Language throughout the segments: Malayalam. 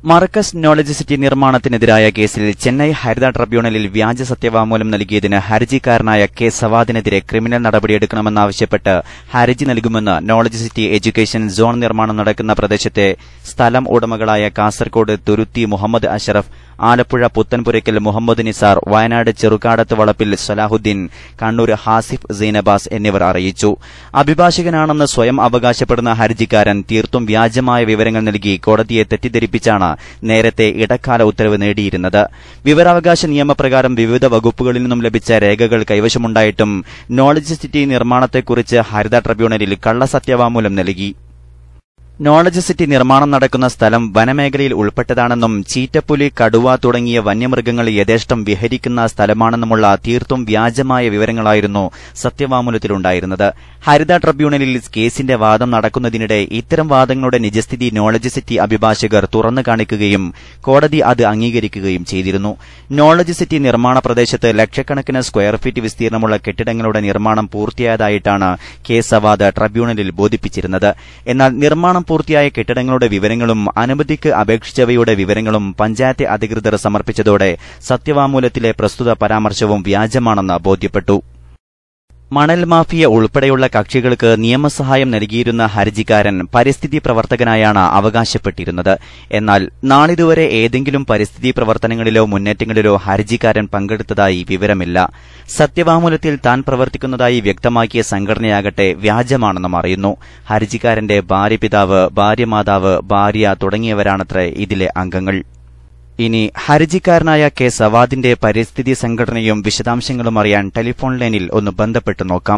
മർക്കസ് നോളജ് സിറ്റി നിർമ്മാണത്തിനെതിരായ കേസിൽ ചെന്നൈ ഹരിത ട്രിബ്യൂണലിൽ വ്യാജ സത്യവാങ്മൂലം നൽകിയതിന് ഹർജിക്കാരനായ കെ സവാദിനെതിരെ ക്രിമിനൽ നടപടിയെടുക്കണമെന്നാവശ്യപ്പെട്ട് ഹർജി നൽകുമെന്ന് നോളജ് സിറ്റി എഡ്യൂക്കേഷൻ സോൺ നിർമ്മാണം നടക്കുന്ന പ്രദേശത്തെ സ്ഥലം ഉടമകളായ കാസർകോട് തുരുത്തി മുഹമ്മദ് അഷറഫ് ആലപ്പുഴ പുത്തൻപുരയ്ക്കൽ മുഹമ്മദ് നിസാർ വയനാട് ചെറുകാടത്ത് വളപ്പിൽ സലാഹുദ്ദീൻ കണ്ണൂർ ഹാസിഫ് സീനബാസ് എന്നിവർ അറിയിച്ചു അഭിഭാഷകനാണെന്ന് സ്വയം അവകാശപ്പെടുന്ന ഹർജിക്കാരൻ തീർത്തും വ്യാജമായ വിവരങ്ങൾ നൽകി കോടതിയെ തെറ്റിദ്ധരിപ്പിച്ചാണ് നേരത്തെ ഇടക്കാല ഉത്തരവ് നേടിയിരുന്നത് വിവരാവകാശ നിയമപ്രകാരം വിവിധ വകുപ്പുകളിൽ നിന്നും ലഭിച്ച രേഖകൾ കൈവശമുണ്ടായിട്ടും നോളജ് സിറ്റി നിർമ്മാണത്തെക്കുറിച്ച് ഹരിത ട്രിബ്യൂണലിൽ കള്ളസത്യവാങ്മൂലം നൽകി നോളജ് സിറ്റി നിർമ്മാണം നടക്കുന്ന സ്ഥലം വനമേഖലയിൽ ഉൾപ്പെട്ടതാണെന്നും ചീറ്റപ്പുലി കടുവ തുടങ്ങിയ വന്യമൃഗങ്ങൾ യഥേഷ്ടം വിഹരിക്കുന്ന സ്ഥലമാണെന്നുമുള്ള തീർത്തും വ്യാജമായ വിവരങ്ങളായിരുന്നു സത്യവാങ്മൂലത്തിലുണ്ടായിരുന്നത് ഹരിത ട്രിബ്യൂണലിൽ കേസിന്റെ വാദം നടക്കുന്നതിനിടെ ഇത്തരം വാദങ്ങളുടെ നിജസ്ഥിതി നോളജ് സിറ്റി അഭിഭാഷകർ തുറന്നു കാണിക്കുകയും കോടതി അത് അംഗീകരിക്കുകയും ചെയ്തിരുന്നു നോളജ് സിറ്റി നിർമ്മാണ പ്രദേശത്ത് ലക്ഷക്കണക്കിന് സ്ക്വയർ ഫീറ്റ് വിസ്തീർണമുള്ള കെട്ടിടങ്ങളുടെ നിർമ്മാണം പൂർത്തിയായതായിട്ടാണ് കെ സവാദ് ട്രിബ്യൂണലിൽ ബോധിപ്പിച്ചിരുന്നത് എന്നാൽ നിർമ്മാണം പൂർത്തിയായ കെട്ടിടങ്ങളുടെ വിവരങ്ങളും അനുമതിക്ക് അപേക്ഷിച്ചവയുടെ വിവരങ്ങളും പഞ്ചായത്ത് അധികൃതർ സമർപ്പിച്ചതോടെ സത്യവാങ്മൂലത്തിലെ പ്രസ്തുത പരാമർശവും വ്യാജമാണെന്ന് ബോധ്യപ്പെട്ടു മണൽ മാഫിയ ഉൾപ്പെടെയുള്ള കക്ഷികൾക്ക് നിയമസഹായം നൽകിയിരുന്ന ഹർജിക്കാരൻ പരിസ്ഥിതി പ്രവർത്തകനായാണ് അവകാശപ്പെട്ടിരുന്നത് എന്നാൽ നാളിതുവരെ ഏതെങ്കിലും പരിസ്ഥിതി പ്രവർത്തനങ്ങളിലോ മുന്നേറ്റങ്ങളിലോ ഹർജിക്കാരൻ പങ്കെടുത്തതായി വിവരമില്ല സത്യവാങ്മൂലത്തിൽ താൻ പ്രവർത്തിക്കുന്നതായി വ്യക്തമാക്കിയ സംഘടനയാകട്ടെ വ്യാജമാണെന്നും അറിയുന്നു ഹർജിക്കാരന്റെ ഭാര്യപിതാവ് ഭാര്യമാതാവ് ഭാര്യ തുടങ്ങിയവരാണത്രേ ഇതിലെ അംഗങ്ങൾ ഇനി ഹർജിക്കാരനായ കെ സവാദിന്റെ പരിസ്ഥിതി സംഘടനയും വിശദാംശങ്ങളും അറിയാൻ ടെലിഫോൺ ലൈനിൽ ഒന്ന് ബന്ധപ്പെട്ട് നോക്കാം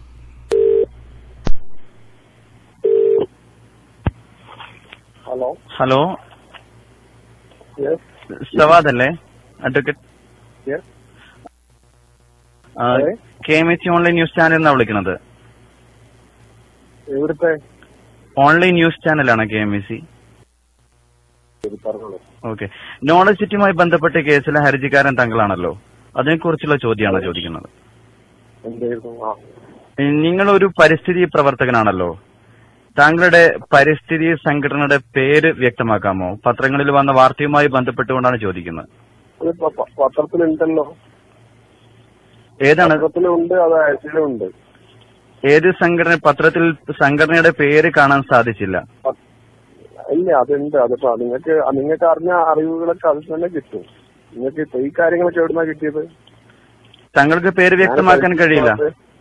ഹലോ ഹലോ യെസ് സവാദ് അല്ലേ അഡ്വക്കേറ്റ് യെസ് ആ, അതെ. K M H online news channel എന്നാ വിളിക്കുന്നത് എവിടുത്തെ ഓൺലൈൻ ന്യൂസ് ചാനലാണ് കെ എം എ സി ശരി പറഞ്ഞോളൂ ഓക്കെ നോളജ് സിറ്റിയുമായി ബന്ധപ്പെട്ട കേസിലെ ഹർജിക്കാരൻ താങ്കളാണല്ലോ അതിനെക്കുറിച്ചുള്ള ചോദ്യമാണ് ചോദിക്കുന്നത് എന്തായിരുന്നു ആ നിങ്ങൾ ഒരു പരിസ്ഥിതി പ്രവർത്തകനാണല്ലോ താങ്കളുടെ പരിസ്ഥിതി സംഘടനയുടെ പേര് വ്യക്തമാക്കാമോ പത്രങ്ങളിൽ വന്ന വാർത്തയുമായി ബന്ധപ്പെട്ടുകൊണ്ടാണ് ചോദിക്കുന്നത് അത് പ- പ- പത്രത്തിലുണ്ടല്ലോ ഏതാണ് പത്രത്തിലുണ്ട് അത് ആഴ്ചയിലുണ്ട് ഏത് സംഘടന പത്രത്തിൽ സംഘടനയുടെ പേര് കാണാൻ സാധിച്ചില്ല പ- ഇല്ല അതുണ്ട് അതിപ്പോ നിങ്ങൾക്ക് നിങ്ങൾക്ക് അറിഞ്ഞ അറിവുകളൊക്കെ അതിൽ തന്നെ കിട്ടും നിങ്ങൾക്ക് ഇപ്പൊ ഈ കാര്യങ്ങളൊക്കെ എവിടുന്നാ കിട്ടിയത് താങ്കൾക്ക് പേര് വ്യക്തമാക്കാൻ കഴിയില്ല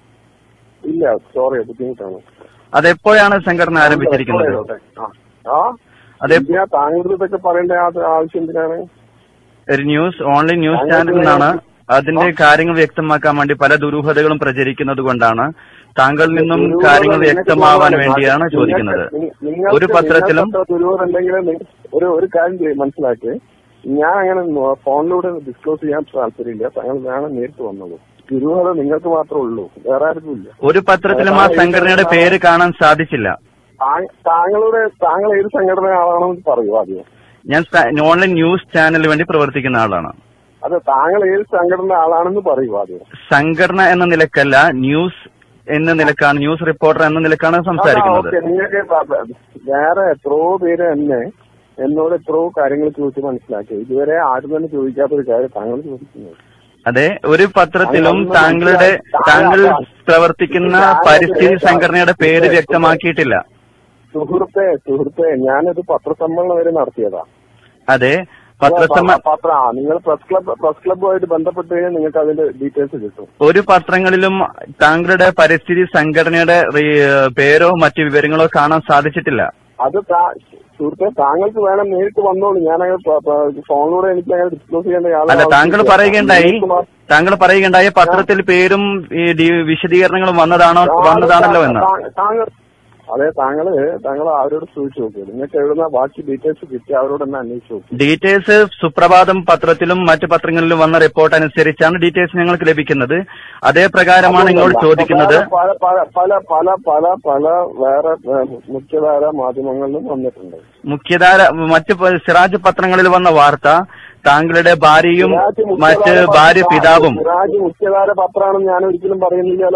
ഇല്ല സോറി ബുദ്ധിമുട്ടാണ് അതെപ്പോഴാണ് സംഘടന ആരംഭിച്ചിരിക്കുന്നത് ആ. ആ അതെ എന്തിനാ താങ്കളുടെ ഇതൊക്കെ പറയേണ്ട ആ- ആവശ്യം എന്തിനാണ് ഒരു ന്യൂസ് ഓൺലൈൻ ന്യൂസ് ചാനലിൽ നിന്നാണ് അതിന്റെ കാര്യങ്ങൾ വ്യക്തമാക്കാൻ വേണ്ടി പല ദുരൂഹതകളും പ്രചരിക്കുന്നത് കൊണ്ടാണ് താങ്കളിൽ നിന്നും ദുരൂഹത കാര്യങ്ങൾ നിങ്ങൾക്ക് വ്യക്തമാവാൻ തോന്നുന്നു. വേണ്ടിയാണ് നിങ്ങൾക്ക് ചോദിക്കുന്നത് നി- നിങ്ങൾക്ക് ഒരു പത്രത്തിലും നിങ്ങൾക്ക് അത്ര ദുരൂഹത ഉണ്ടെങ്കിൽ നി- ഒരു ഒരു കാര്യം ചെയ്യ് മനസ്സിലാക്കി ഞാൻ അങ്ങനെ നോ- ഫോണിലൂടെ ഡിസ്ക്ലോസ് ചെയ്യാൻ താല്പര്യമില്ല താങ്കൾ വേണം നേരിട്ട് വന്നോളൂ ദുരൂഹത നിങ്ങൾക്ക് മാത്രമേ ഉള്ളൂ വേറെ ആർക്കും ഇല്ല ഒരു പത്രത്തിലും ആ സംഘടനയുടെ പേര് കാണാൻ സാധിച്ചില്ല താ- താങ്കളുടെ താങ്കൾ ഏത് സംഘടന ആളാണെന്ന് പറയൂ ആദ്യം ഞാൻ സ- ഓൺലൈൻ ന്യൂസ് ചാനലിന് വേണ്ടി പ്രവർത്തിക്കുന്ന ആളാണ് അത് താങ്കൾ ഏത് സംഘടന ആളാണെന്ന് പറയൂ ആദ്യം സംഘടന എന്ന നിലക്കല്ല ന്യൂസ് എന്ന നിലക്കാണ് ന്യൂസ് റിപ്പോർട്ടർ എന്ന നിലക്കാണ് സംസാരിക്കുന്നത് ഓക്കെ നിങ്ങൾക്ക് പ- പ- വേറെ എത്രയോ പേര് എന്നെ എന്നോട് എത്രയോ കാര്യങ്ങൾ ചോദിച്ച് മനസ്സിലാക്കി ഇതുവരെ ആരും തന്നെ ചോദിക്കാത്ത ഒരു കാര്യം താങ്കൾ ചോദിക്കുന്നത് അതെ ഒരു പത്രത്തിലും അതൊന്നും താങ്കളുടെ മനസ്സിലായി. താങ്കൾ താങ്കൾ- പ്രവർത്തിക്കുന്ന താങ്കൾ- പരിസ്ഥിതി സംഘടനയുടെ പേര് സുഹൃത്തേ, വ്യക്തമാക്കിയിട്ടില്ല സുഹൃത്തെ സുഹൃത്തെ ഞാനത് പത്രസമ്മേളനം വരെ നടത്തിയതാ അതെ പത്രസമ്മ പ- പത്ര ആ, നിങ്ങൾ പ്രസ് ക്ലബ് പ്രസ് ക്ലബ്ബുമായിട്ട് ബന്ധപ്പെട്ട് കഴിഞ്ഞാൽ നിങ്ങൾക്ക് അതിന്റെ ഡീറ്റെയിൽസ് കിട്ടും ഒരു പത്രങ്ങളിലും താങ്കളുടെ പരിസ്ഥിതി സംഘടനയുടെ റീ- പേരോ മറ്റു വിവരങ്ങളോ കാണാൻ സാധിച്ചിട്ടില്ല അത് താ- സുഹൃത്തെ താങ്കൾക്ക് വേണം നേരിട്ട് വന്നോളൂ ഞാൻ അങ്ങനെ പ- പ- ഫോണിലൂടെ എനിക്ക് അങ്ങനെ ഡിസ്ക്ലോസ് ചെയ്യേണ്ട യാതൊരു അല്ല താങ്കൾ ആവശ്യമില്ല. പറയുകയുണ്ടായി നിങ്ങൾക്ക് മാ- താങ്കൾ പറയുകയുണ്ടായി പത്രത്തിൽ പേരും ഈ ഡി- വിശദീകരണങ്ങളും വന്നതാണോ വന്നതാണല്ലോ എന്ന് താ- താങ്കൾ അതെ താങ്കള് താങ്കൾ അവരോട് ചോദിച്ചു നോക്കിയത് നിങ്ങൾക്ക് എവിടുന്ന ബാക്കി ഡീറ്റെയിൽസ് കിട്ടി അവരോട് തന്നെ അന്വേഷിച്ചു നോക്കി ഡീറ്റെയിൽസ് സുപ്രഭാതം പത്രത്തിലും മറ്റു പത്രങ്ങളിലും വന്ന റിപ്പോർട്ട് അനുസരിച്ചാണ് ഡീറ്റെയിൽസ് ഞങ്ങൾക്ക് ലഭിക്കുന്നത് അതേ പ്രകാരമാണ് നിങ്ങളോട് ചോദിക്കുന്നത് പല പല പല പല പല പല വേറെ ഏഹ്, മുഖ്യധാര മാധ്യമങ്ങളിലും വന്നിട്ടുണ്ട് മുഖ്യധാര മറ്റ് പ- സിറാജ് പത്രങ്ങളിൽ വന്ന വാർത്ത താങ്കളുടെ ഭാര്യയും സിറാജ് മറ്റ് മുഖ്യധാര ഭാര്യ പത്ര- പിതാവും സിറാജ് മുഖ്യധാര പത്രമാണെന്ന് ഞാൻ ഒരിക്കലും പറയുന്നില്ലല്ലോ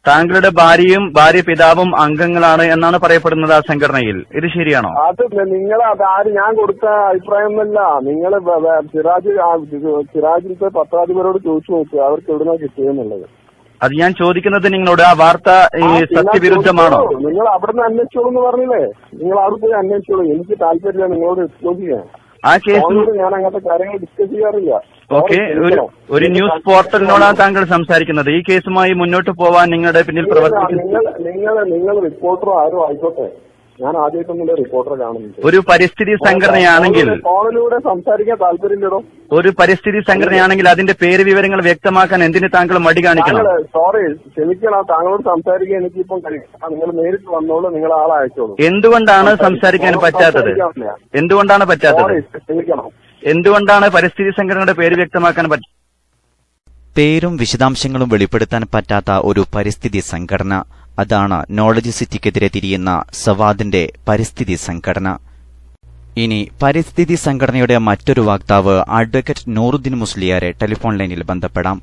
താങ്കളുടെ ഭാര്യയും ഭാര്യ പിതാവും അംഗങ്ങളാണ് എന്നാണ് പറയപ്പെടുന്നത് ആ സംഘടനയിൽ ഇത് ശരിയാണോ അത് നിങ്ങൾ അത് ആര് ഞാൻ കൊടുത്ത അഭിപ്രായം ഒന്നല്ല നിങ്ങൾ സിറാജ് ആ, ഇത് സിറാജിലത്തെ പത്രാധിപരോട് ചോദിച്ചു നോക്കുക അവർക്ക് എവിടുന്നാ കിട്ടിയെന്നുള്ളത് അത് ഞാൻ ചോദിക്കുന്നത് നിങ്ങളോട് ആ വാർത്ത ഈ ആ, പിന്നെ സത്യവിരുദ്ധമാണോ ചോദിച്ചോളൂ. നിങ്ങൾ അവിടുന്ന് അന്വേഷിച്ചോളൂ എന്ന് പറഞ്ഞില്ലേ നിങ്ങൾ അവിടെ പോയി അന്വേഷിച്ചോളൂ എനിക്ക് താല്പര്യമില്ല നിങ്ങളോട് ഡിസ്കസ് ചെയ്യാൻ ആ കേസ് ഫോണിലൂടെ ഞാൻ അങ്ങനത്തെ കാര്യങ്ങൾ ഡിസ്കസ് ചെയ്യാറില്ല ഓക്കെ ഒരു ഒരു ന്യൂസ് പോർട്ടലിനോടാണ് താങ്കൾ സംസാരിക്കുന്നത് ഈ കേസുമായി മുന്നോട്ട് പോവാൻ നിങ്ങളുടെ പിന്നിൽ പ്രവർത്തിക്കുന്ന നിങ്ങൾ നിങ്ങൾ നിങ്ങൾ റിപ്പോർട്ടറോ ആരോ ആയിക്കോട്ടെ ഞാൻ ആദ്യമായിട്ടൊന്നും റിപ്പോർട്ടറെ കാണുന്നുണ്ട് ഒരു പരിസ്ഥിതി സംഘടനയാണെങ്കിൽ ഫോണിലൂടെ സംസാരിക്കാൻ താല്പര്യമില്ലടോ ഒരു പരിസ്ഥിതി സംഘടനയാണെങ്കിൽ അതിന്റെ പേര് വിവരങ്ങൾ വ്യക്തമാക്കാൻ എന്തിന് താങ്കൾ മടി കാണിക്കണം താങ്കൾ സോറി ക്ഷമിക്കണം താങ്കളോട് സംസാരിക്കാൻ എനിക്കിപ്പം കഴിയില്ല നിങ്ങൾ നേരിട്ട് വന്നോളൂ നിങ്ങൾ ആളെ അയച്ചോളൂ എന്തുകൊണ്ടാണ് സംസാരിക്കാൻ പറ്റാത്തത് എന്തുകൊണ്ടാണ് പറ്റാത്തത് സോറി ക്ഷമിക്കണം എന്തുകൊണ്ടാണ് പരിസ്ഥിതി സംഘടനയുടെ പേര് വ്യക്തമാക്കാൻ പറ്റ പേരും വിശദാംശങ്ങളും വെളിപ്പെടുത്താൻ പറ്റാത്ത ഒരു പരിസ്ഥിതി സംഘടന അതാണ് നോളജ് സിറ്റിക്കെതിരെ തിരിയുന്ന സവാദിന്റെ പരിസ്ഥിതി സംഘടന ഇനി പരിസ്ഥിതി സംഘടനയുടെ മറ്റൊരു വക്താവ് അഡ്വക്കേറ്റ് നൂറുദ്ദീൻ മുസ്ലിയാരെ ടെലിഫോൺ ലൈനിൽ ബന്ധപ്പെടാം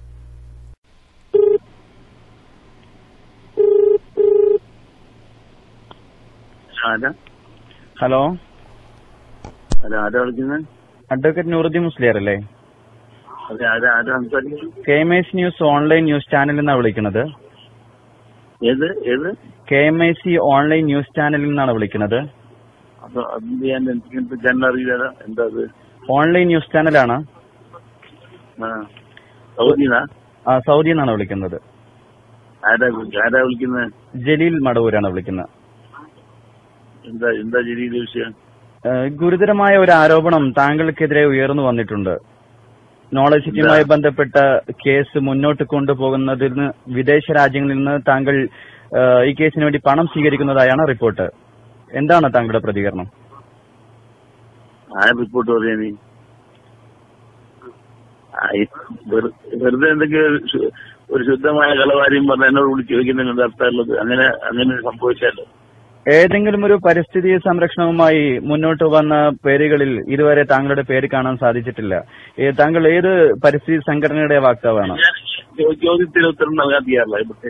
ആരാ ഹലോ അല്ല ആരാ വിളിക്കുന്നത് അഡ്വക്കേറ്റ് നൂറുദ്ദീൻ മുസ്ലിയാർ അല്ലേ അതെ ആരാ ആരാ സംസാരിക്കുന്നത് K M I C news online news ചാനലിൽ നിന്നാണ് വിളിക്കുന്നത് ഏത് ഏത് K M I C online news ചാനലിൽ നിന്നാണ് വിളിക്കുന്നത് അപ്പൊ അതിന്റെ ഞാൻ എനിക്ക് ചാനൽ അറിയില്ല എന്താ അത് ഓൺലൈൻ ന്യൂസ് ചാനലാണ് ആ സൗദിനാ ആ, സൗദിയിൽ നിന്നാണ് വിളിക്കുന്നത് ആരാ വിളി- ആരാ വിളിക്കുന്നത് ജലീൽ മടവൂരാണ് വിളിക്കുന്നത് എന്താ എന്താ ജലീല വിഷയം ഏഹ് ഗുരുതരമായ ഒരു ആരോപണം താങ്കൾക്കെതിരെ ഉയർന്നു വന്നിട്ടുണ്ട് നോളജ് സിറ്റിയുമായി ബന്ധപ്പെട്ട കേസ് മുന്നോട്ട് കൊണ്ടുപോകുന്നതിന് വിദേശ രാജ്യങ്ങളിൽ നിന്ന് താങ്കൾ ഏഹ് ഈ കേസിന് വേണ്ടി പണം സ്വീകരിക്കുന്നതായാണ് റിപ്പോർട്ട് എന്താണ് താങ്കളുടെ പ്രതികരണം ആ റിപ്പോർട്ട് പറയാ നീ ആ, ഈ വെറു- വെറുതെ എന്തെങ്കിലും ഒരു ശു- ഒരു ശുദ്ധമായ കളവാരിയും പറഞ്ഞ എന്നോട് വിളിച്ച് ചോദിക്കുന്നതിന് അർത്ഥമുള്ളത് അങ്ങനെ അങ്ങനെ സംഭവിച്ചാലോ ഏതെങ്കിലും ഒരു പരിസ്ഥിതി സംരക്ഷണവുമായി മുന്നോട്ട് വന്ന പേരുകളിൽ ഇതുവരെ താങ്കളുടെ പേര് കാണാൻ സാധിച്ചിട്ടില്ല ഏ, താങ്കൾ ഏത് പരിസ്ഥിതി സംഘടനയുടെ വാക്താവാണ് ഞാൻ ചോ- ചോദ്യത്തിന് ഉത്തരം നൽകാൻ തയ്യാറില്ല ഇവിടെ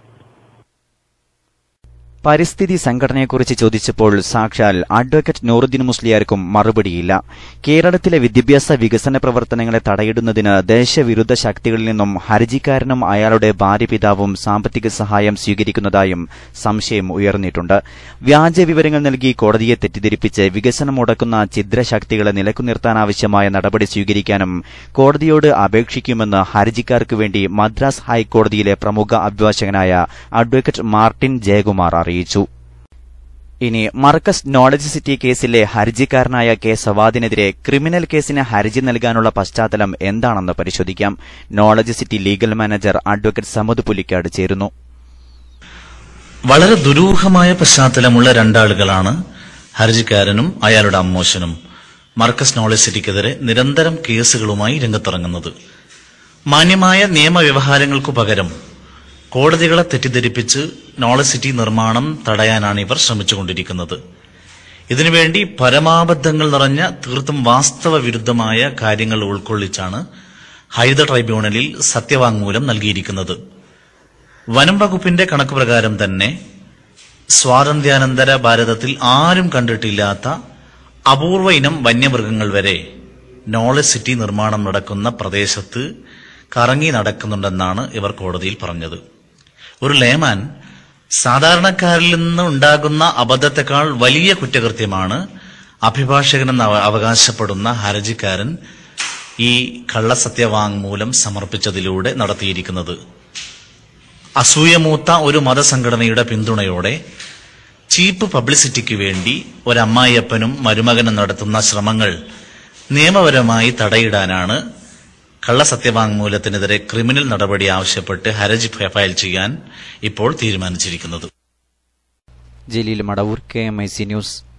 പരിസ്ഥിതി സംഘടനയെക്കുറിച്ച് ചോദിച്ചപ്പോൾ സാക്ഷാൽ അഡ്വക്കേറ്റ് നൂറുദ്ദീൻ മുസ്ലിയാർക്കും മറുപടിയില്ല കേരളത്തിലെ വിദ്യാഭ്യാസ വികസന പ്രവർത്തനങ്ങളെ തടയിടുന്നതിന് ദേശവിരുദ്ധ ശക്തികളിൽ നിന്നും ഹർജിക്കാരനും അയാളുടെ ഭാര്യ പിതാവും സാമ്പത്തിക സഹായം സ്വീകരിക്കുന്നതായും സംശയം ഉയർന്നിട്ടുണ്ട് വ്യാജ വിവരങ്ങൾ നൽകി കോടതിയെ തെറ്റിദ്ധരിപ്പിച്ച് വികസനം മുടക്കുന്ന ഛിദ്രശക്തികളെ നിലക്കു നിർത്താനാവശ്യമായ നടപടി സ്വീകരിക്കാനും കോടതിയോട് അപേക്ഷിക്കുമെന്ന് ഹർജിക്കാർക്ക് വേണ്ടി മദ്രാസ് ഹൈക്കോടതിയിലെ പ്രമുഖ അഭിഭാഷകനായ അഡ്വക്കേറ്റ് മാർട്ടിൻ ജയകുമാർ അറിയിച്ചു ഇനി മർക്കസ് നോളജ് സിറ്റി കേസിലെ ഹർജിക്കാരനായ കെ സവാദിനെതിരെ ക്രിമിനൽ കേസിന് ഹർജി നൽകാനുള്ള പശ്ചാത്തലം എന്താണെന്ന് പരിശോധിക്കാം knowledge city legal manager advocate Samad Pulikkad ചേരുന്നു വളരെ ദുരൂഹമായ പശ്ചാത്തലമുള്ള രണ്ടാളുകളാണ് ഹർജിക്കാരനും അയാളുടെ അമ്മോശനും മർക്കസ് നോളജ് സിറ്റിക്കെതിരെ നിരന്തരം കേസുകളുമായി രംഗത്തിറങ്ങുന്നത് മാന്യമായ നിയമവ്യവഹാരങ്ങൾക്കു പകരം കോടതികളെ തെറ്റിദ്ധരിപ്പിച്ച് നോളജ് സിറ്റി നിർമ്മാണം തടയാനാണ് ഇവർ ശ്രമിച്ചുകൊണ്ടിരിക്കുന്നത് ഇതിനുവേണ്ടി പരമാബദ്ധങ്ങൾ നിറഞ്ഞ തീർത്തും വാസ്തവ വിരുദ്ധമായ കാര്യങ്ങൾ ഉൾക്കൊള്ളിച്ചാണ് ഹരിത ട്രൈബ്യൂണലിൽ സത്യവാങ്മൂലം നൽകിയിരിക്കുന്നത് വനം വകുപ്പിന്റെ കണക്ക് പ്രകാരം തന്നെ സ്വാതന്ത്ര്യാനന്തര ഭാരതത്തിൽ ആരും കണ്ടിട്ടില്ലാത്ത അപൂർവ ഇനം വന്യമൃഗങ്ങൾ വരെ നോളജ് സിറ്റി നിർമ്മാണം നടക്കുന്ന പ്രദേശത്ത് കറങ്ങി നടക്കുന്നുണ്ടെന്നാണ് ഇവർ കോടതിയിൽ പറഞ്ഞത് ഒരു ലേമാൻ സാധാരണക്കാരിൽ നിന്ന് ഉണ്ടാകുന്ന അബദ്ധത്തെക്കാൾ വലിയ കുറ്റകൃത്യമാണ് അഭിഭാഷകനെന്ന് അവ- അവകാശപ്പെടുന്ന ഹർജിക്കാരൻ ഈ കള്ളസത്യവാങ്മൂലം സമർപ്പിച്ചതിലൂടെ നടത്തിയിരിക്കുന്നത് അസൂയമൂത്ത ഒരു മതസംഘടനയുടെ പിന്തുണയോടെ ചീപ്പ് പബ്ലിസിറ്റിക്ക് വേണ്ടി ഒരമ്മായിയപ്പനും മരുമകനും നടത്തുന്ന ശ്രമങ്ങൾ നിയമപരമായി തടയിടാനാണ് കള്ളസത്യവാങ്മൂലത്തിനെതിരെ ക്രിമിനൽ നടപടി ആവശ്യപ്പെട്ട് ഹർജി ഫയൽ ചെയ്യാൻ ഇപ്പോൾ തീരുമാനിച്ചിരിക്കുന്നത് Jaleel Madavoor K M I C news